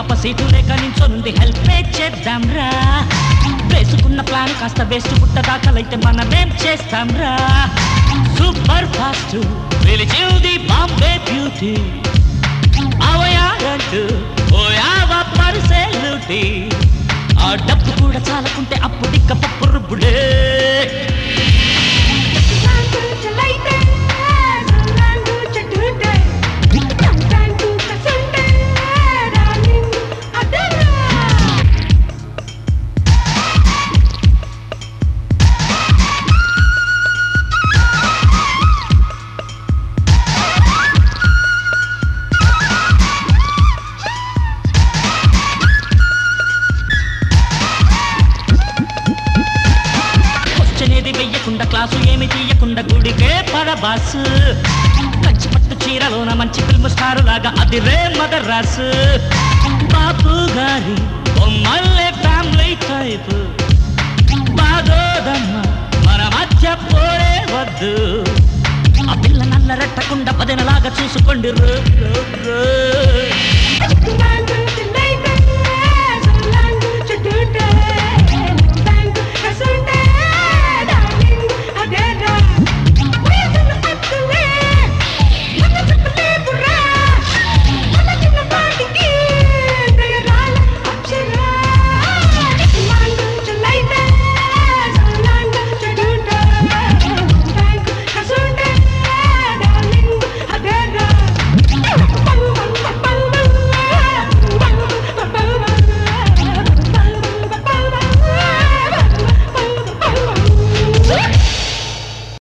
పాప సీటు లేక నించోనుంది హెల్ప్ చేద్దాం రా వేసుకున్న ప్లాన్ కాస్త వేస్ట్ పుట్ట దాఖలైతే మనమేం చేస్తాం రా సూపర్ ఫాస్ట్ పిలిచింది బాంబే బ్యూటీ అవయారంటూ ఓయావ పరిసెలుటి ఆ డబ్బు కూడా చాలకుంటే అప్పుడిక్క పప్పు రుబ్బుడే Santu chalaite, santu chatute, santu kasante, darling, adara. వచ్చనేది వెయ్యకుండా క్లాసు ఏమి తీయకుండా గుడికే పడబాసు కంచి పట్టు చీరలోన మంచి ఫిల్మ్ స్టార్ లాగా అది రే మదరాసు బాపు గారి బొమ్మల్లే ఫ్యామిలీ టైప్ బాగోదమ్మ మన మధ్య పోరే వద్దు ఆ పిల్ల నల్ల రెట్టకుండా పదినలాగా చూసుకోండి రో, రో, రో. Santu